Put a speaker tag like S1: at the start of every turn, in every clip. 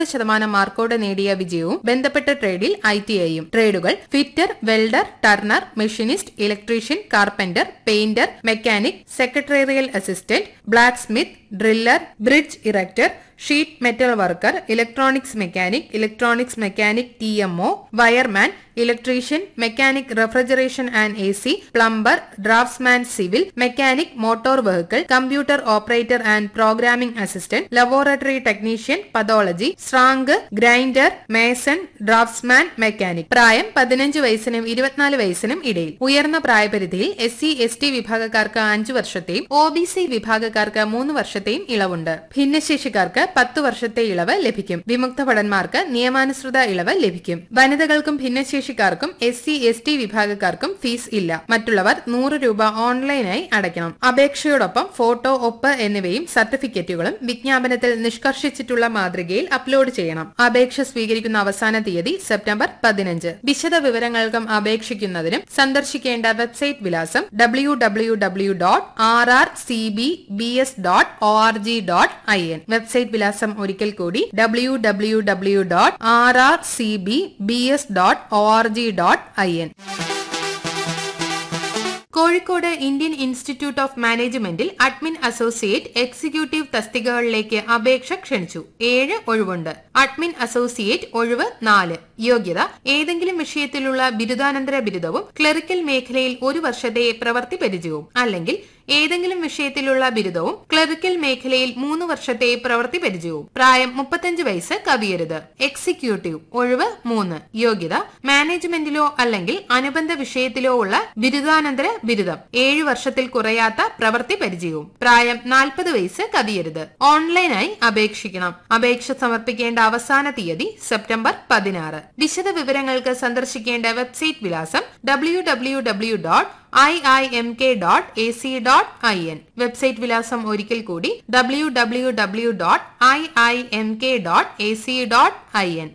S1: ശതമാനം മാർക്കോടെ നേടിയ വിജയവും ബന്ധപ്പെട്ട ട്രേഡിൽ ഐ ടി ഐയും ട്രേഡുകൾ fitter welder turner machinist electrician carpenter painter mechanic secretarial assistant blacksmith driller bridge erector sheet metal worker electronics mechanic electronics mechanic T MO wireman electrician mechanic refrigeration and A C plumber draughtsman civil mechanic motor vehicle computer operator and programming assistant laboratory technician pathology സ്ട്രാങ്ക് grinder mason draughtsman mechanic പ്രായം പതിനഞ്ച് വയസ്സിനും ഇരുപത്തിനാല് വയസ്സിനും ഇടയിൽ ഉയർന്ന പ്രായപരിധിയിൽ S C S T വിഭാഗക്കാർക്ക് അഞ്ചു വർഷത്തെയും ഒ ബി സി വിഭാഗക്കാർക്ക് മൂന്ന് വർഷത്തെയും ഇളവുണ്ട് ഭിന്നശേഷിക്കാർക്ക് പത്ത് വർഷത്തെ ഇളവ് ലഭിക്കും വിമുക്ത ഭടന്മാർക്ക് നിയമാനുസൃത ഇളവ് ലഭിക്കും വനിതകൾക്കും ഭിന്നശേഷിക്കാർക്കും എസ് സി എസ് ടി വിഭാഗക്കാർക്കും ഫീസ് ഇല്ല മറ്റുള്ളവർ നൂറ് രൂപ ഓൺലൈനായി അടയ്ക്കണം അപേക്ഷയോടൊപ്പം ഫോട്ടോ ഒപ്പ് എന്നിവയും സർട്ടിഫിക്കറ്റുകളും വിജ്ഞാപനത്തിൽ നിഷ്കർഷിച്ചിട്ടുള്ള മാതൃകയിൽ അപ്ലോഡ് ചെയ്യണം അപേക്ഷ സ്വീകരിക്കുന്ന അവസാന തീയതി സെപ്റ്റംബർ പതിനഞ്ച് വിശദ വിവരങ്ങൾക്കും അപേക്ഷിക്കുന്നതിനും സന്ദർശിക്കേണ്ട വെബ്സൈറ്റ് വിലാസം W W W dot R R C B B S dot O R G dot I N website വിലാസം ഒരിക്കൽ കൂടി W W W dot R R C B B S dot O R G dot I N Kozhikode Indian Institute of മാനേജ്മെന്റിൽ admin associate executive തസ്തികകളിലേക്ക് അപേക്ഷ ക്ഷണിച്ചു ഏഴ് ഒഴിവുണ്ട് admin associate ഒഴിവ് നാല് യോഗ്യത ഏതെങ്കിലും വിഷയത്തിലുള്ള ബിരുദാനന്തര ബിരുദവും ക്ലറിക്കൽ മേഖലയിൽ ഒരു വർഷത്തെ പ്രവൃത്തി പരിചയവും അല്ലെങ്കിൽ ഏതെങ്കിലും വിഷയത്തിലുള്ള ബിരുദവും ക്ലറിക്കൽ മേഖലയിൽ മൂന്ന് വർഷത്തെ പ്രവൃത്തി പരിചയവും പ്രായം മുപ്പത്തഞ്ച് വയസ്സ് കവിയരുത് എക്സിക്യൂട്ടീവ് ഒഴിവ് മൂന്ന് യോഗ്യത മാനേജ്മെന്റിലോ അല്ലെങ്കിൽ അനുബന്ധ വിഷയത്തിലോ ഉള്ള ബിരുദാനന്തര ബിരുദം ഏഴു വർഷത്തിൽ കുറയാത്ത പ്രവൃത്തി പരിചയവും പ്രായം നാൽപ്പത് വയസ്സ് കവിയരുത് ഓൺലൈനായി അപേക്ഷിക്കണം അപേക്ഷ സമർപ്പിക്കേണ്ട അവസാന തീയതി സെപ്റ്റംബർ പതിനാറ് വിശദ വിവരങ്ങൾക്ക് സന്ദർശിക്കേണ്ട വെബ്സൈറ്റ് വിലാസം W W W dot I I M K dot A C dot I N website വിലാസം ഒരിക്കൽ കൂടി W W W dot I I M K dot A C dot I N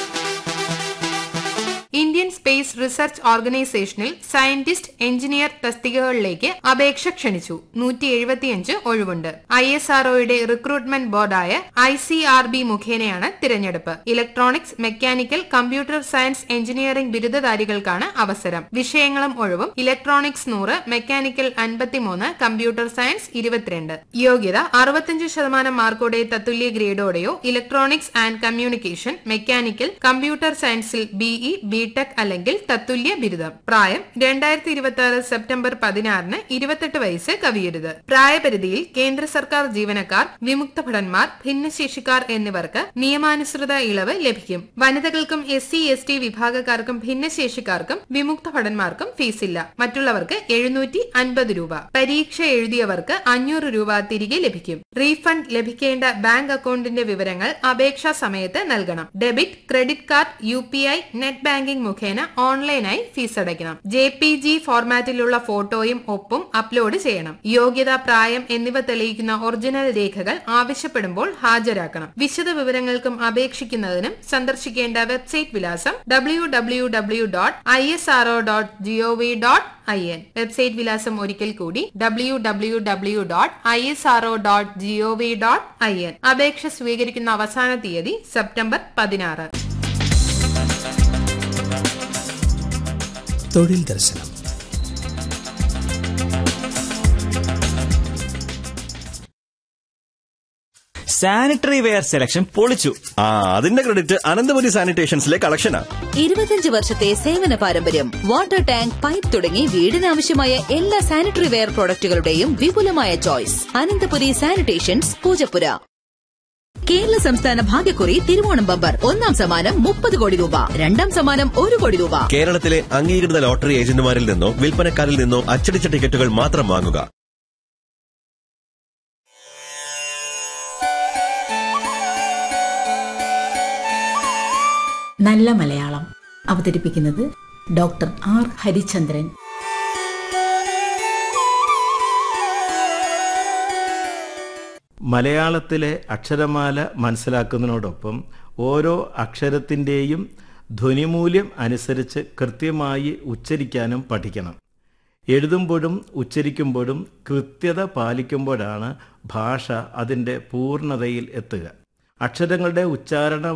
S1: Indian Space Research ഓർഗനൈസേഷനിൽ scientist engineer തസ്തികകളിലേക്ക് അപേക്ഷ ക്ഷണിച്ചു നൂറ്റി എഴുപത്തിയഞ്ച് ഒഴിവുണ്ട് ഐ എസ് ആർഒയുടെ റിക്രൂട്ട്മെന്റ് ബോർഡായ ഐ സി ആർ ബി മുഖേനയാണ് തിരഞ്ഞെടുപ്പ് electronics mechanical computer science engineering ബിരുദധാരികൾക്കാണ് അവസരം വിഷയങ്ങളും ഒഴിവും ഇലക്ട്രോണിക്സ് നൂറ് മെക്കാനിക്കൽ അൻപത്തിമൂന്ന് കമ്പ്യൂട്ടർ സയൻസ് ഇരുപത്തിരണ്ട് യോഗ്യത അറുപത്തിയഞ്ച് ശതമാനം മാർക്കോടെ തത്തുല്യ ഗ്രേഡോടെയോ electronics and communication mechanical computer സയൻസിൽ ബിഇ ബിടെക് അല്ലെങ്കിൽ തത്തുല്യ ബിരുദം പ്രായം രണ്ടായിരത്തി ഇരുപത്തി ആറ് സെപ്റ്റംബർ പതിനാറിന് ഇരുപത്തെട്ട് വയസ്സ് കവിയരുത് പ്രായപരിധിയിൽ കേന്ദ്ര സർക്കാർ ജീവനക്കാർ വിമുക്ത ഭടന്മാർ ഭിന്നശേഷിക്കാർ എന്നിവർക്ക് നിയമാനുസൃത ഇളവ് ലഭിക്കും വനിതകൾക്കും എസ് സി എസ് ടി വിഭാഗക്കാർക്കും ഭിന്നശേഷിക്കാർക്കും വിമുക്ത ഭടന്മാർക്കും ഫീസില്ല മറ്റുള്ളവർക്ക് എഴുന്നൂറ്റി അൻപത് രൂപ പരീക്ഷ എഴുതിയവർക്ക് അഞ്ഞൂറ് രൂപ തിരികെ ലഭിക്കും റീഫണ്ട് ലഭിക്കേണ്ട ബാങ്ക് അക്കൗണ്ടിന്റെ വിവരങ്ങൾ അപേക്ഷാ സമയത്ത് നൽകണം debit credit card U P I net banking മുഖേന ഓൺലൈനായി ഫീസ് അടയ്ക്കണം ജെ പി ജി ഫോർമാറ്റിലുള്ള ഫോട്ടോയും ഒപ്പും അപ്ലോഡ് ചെയ്യണം യോഗ്യത പ്രായം എന്നിവ തെളിയിക്കുന്ന ഒറിജിനൽ രേഖകൾ ആവശ്യപ്പെടുമ്പോൾ ഹാജരാക്കണം വിശദ വിവരങ്ങൾക്കും അപേക്ഷിക്കുന്നതിനും സന്ദർശിക്കേണ്ട വെബ്സൈറ്റ് വിലാസം W W W dot I S R O dot GOV dot I N website വിലാസം ഒരിക്കൽ കൂടി W W W dot I S R O dot GOV dot I N അപേക്ഷ സ്വീകരിക്കുന്ന അവസാന തീയതി സെപ്റ്റംബർ പതിനാറ്
S2: തൊഴിൽ ദർശനം
S3: സാനിറ്ററി വെയർ സെലക്ഷൻ പൊളിച്ചു
S4: ആ അതിന്റെ ക്രെഡിറ്റ് അനന്തപുരി സാനിറ്റേഷൻസിലെ കളക്ഷനാ
S5: ഇരുപത്തിയഞ്ച് വർഷത്തെ സേവന പാരമ്പര്യം വാട്ടർ ടാങ്ക് പൈപ്പ് തുടങ്ങി വീടിനാവശ്യമായ എല്ലാ സാനിറ്ററി വെയർ പ്രോഡക്റ്റുകളുടെയും വിപുലമായ ചോയ്സ് അനന്തപുരി സാനിറ്റേഷൻസ് പൂജപ്പുര കേരള സംസ്ഥാന ഭാഗ്യക്കുറി തിരുവോണം ബമ്പർ ഒന്നാം സമ്മാനം മുപ്പത് കോടി രൂപ രണ്ടാം സമ്മാനം ഒരു കോടി രൂപ
S4: കേരളത്തിലെ അംഗീകൃത ലോട്ടറി ഏജന്റുമാരിൽ നിന്നോ വിൽപ്പനക്കാരിൽ നിന്നോ അച്ചടിച്ച ടിക്കറ്റുകൾ മാത്രം വാങ്ങുക
S6: നല്ല മലയാളം അവതരിപ്പിക്കുന്നത് ഡോക്ടർ ആർ ഹരിചന്ദ്രൻ
S7: മലയാളത്തിലെ അക്ഷരമാല മനസ്സിലാക്കുന്നതിനോടൊപ്പം ഓരോ അക്ഷരത്തിൻ്റെയും ധ്വനിമൂല്യം അനുസരിച്ച് കൃത്യമായി ഉച്ചരിക്കാനും പഠിക്കണം എഴുതുമ്പോഴും ഉച്ചരിക്കുമ്പോഴും കൃത്യത പാലിക്കുമ്പോഴാണ് ഭാഷ അതിൻ്റെ പൂർണ്ണതയിൽ എത്തുക അക്ഷരങ്ങളുടെ ഉച്ചാരണ